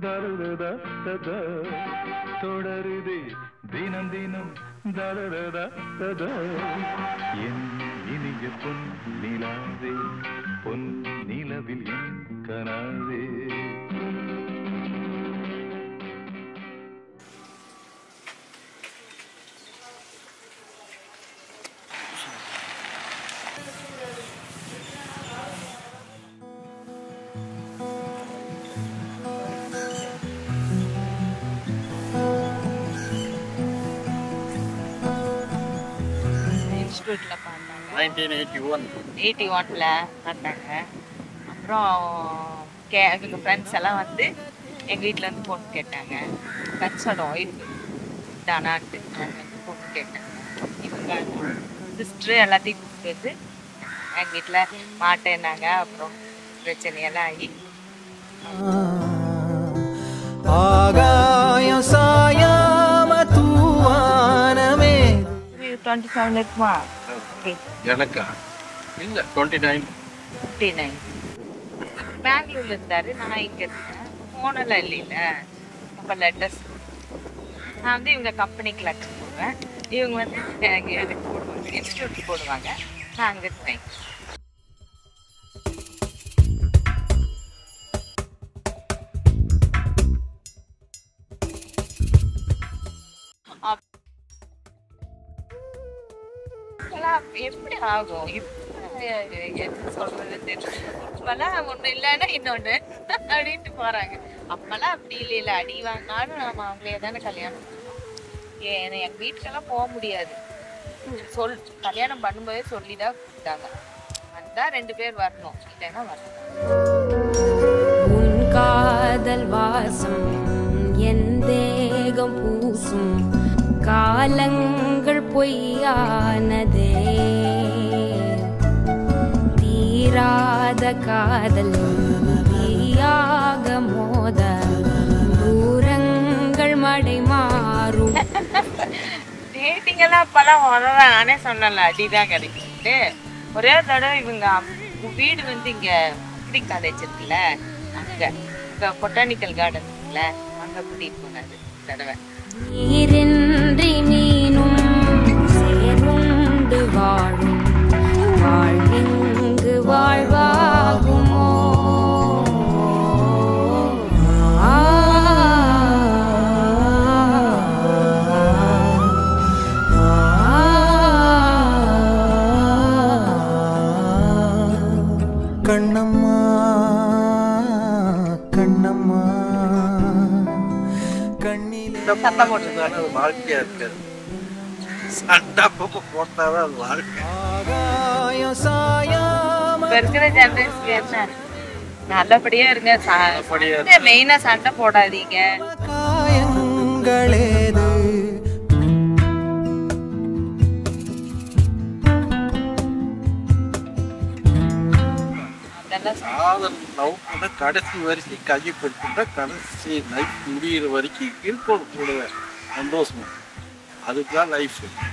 தருதா ததா தொடருதே தினம் தினம் தருதா ததா என் இனிய பொன் நிலாவே பொன் நிலவில் என் கனாவே இன்ஸ்டியூட்டில் பார்த்தாங்க நைன்டீன் எயிட்டி ஒன் எயிட்டி ஒனில் பார்த்தாங்க அப்புறம் கே எங்கள் ஃப்ரெண்ட்ஸ் எல்லாம் வந்து எங்கள் வீட்டில் வந்து பொண்ணு கேட்டாங்க ஃப்ரெண்ட்ஸோட ஒய்ஃப் தானான்ட்டு அவங்க வந்து பொண்ணு கேட்டாங்க இவங்க சிஸ்டர் எல்லாத்தையும் கூப்பிட்டு வந்து எங்கள் வீட்டில் மாட்டேன்னாங்க அப்புறம் பிரச்சனையெல்லாம் ஆகி ஆகாயம் சாயாம தூவானமே டுவெண்ட்டி செவன் இருக்குமா எனக்கா இல்லை டுவெண்ட்டி நைன் ஃபிஃப்டி நைன் பெங்களூர்ல இருந்தாரு நான் இங்க இருக்கேன் போனலாம் இல்லைல்ல அப்போ லெட்டர்ஸ் நான் வந்து இவங்க கம்பெனிக்கு லெட்டர் போடுவேன் இவங்க வந்து அங்கே இதுக்கு போடுவாங்க இன்ஸ்டியூட் போடுவாங்க நான் அங்கே இருப்பேன் அப்~ இதெல்லாம் எப்படி ஆகும் இப்ப என்ன சொல்றது தெரியல இப்பெல்லாம் ஒண்ணு இல்லைன்னா இன்னொன்னு அப்படின்ட்டு போறாங்க அப்பெல்லாம் அப்படி இல்லையில அடி வாங்கினாலும் நாம அவங்களே தானே கல்யாணம் பண்ணணும். ஏன் எங்க வீட்டுக்கெல்லாம் போக முடியாது சொல் கல்யாணம் பண்ணும்போதே சொல்லிதான் கூப்பிட்டாங்க வந்தா ரெண்டு பேர் வரணும் இல்லைன்னா வரணும் உன் காதல் வாசம் என் தேகம் பூசும் காலங்கள் பொய்யானதே தீராத காதல் தீயாக மோத தூரங்கள் மடை மாறும் டேட்டிங் எல்லாம் அப்பெல்லாம் வரல நானே சொன்னல அடிதான் கிடைக்குது ஒரே ஒரு தடவை இவங்க அம்- வீடு வந்து இங்க அக்ரி காலேஜ் இருக்குல்ல அங்க இங்க பொட்டானிக்கல் கார்டன் இருக்குல்ல அங்க கூட்டிட்டு போனாரு ஒரு தடவை நீரின்றி மீனும் சேருண்டு வாழும் வாழ்விங்கு வாழ்வாகுமோ ஆ, கண்ணம்மா கண்ணம்மா கண்ணிலே சத்தம் போட்டுருக்காரு அது வாழ்க்கையா இருக்காது சண்டை அப்பப்போ போட்டாதான் அது வாழ்க்கை ஆகாயம் சாயாம இப்ப இருக்கிற ஜெனரேஷன் என்ன நல்லபடியா இருங்க நல்லபடியா மெயினா சண்டை போடாதீங்க காயங்களேது அதெல்லாம் காதல் லவ் பண்ண கடைசி வரைக்கும் கையை பிடிச்சுட்டா கடைசி லைஃப் முடியிற வரைக்கும் இருக்கணும் கூடவே சந்தோஷமா அதுதான் லைஃப்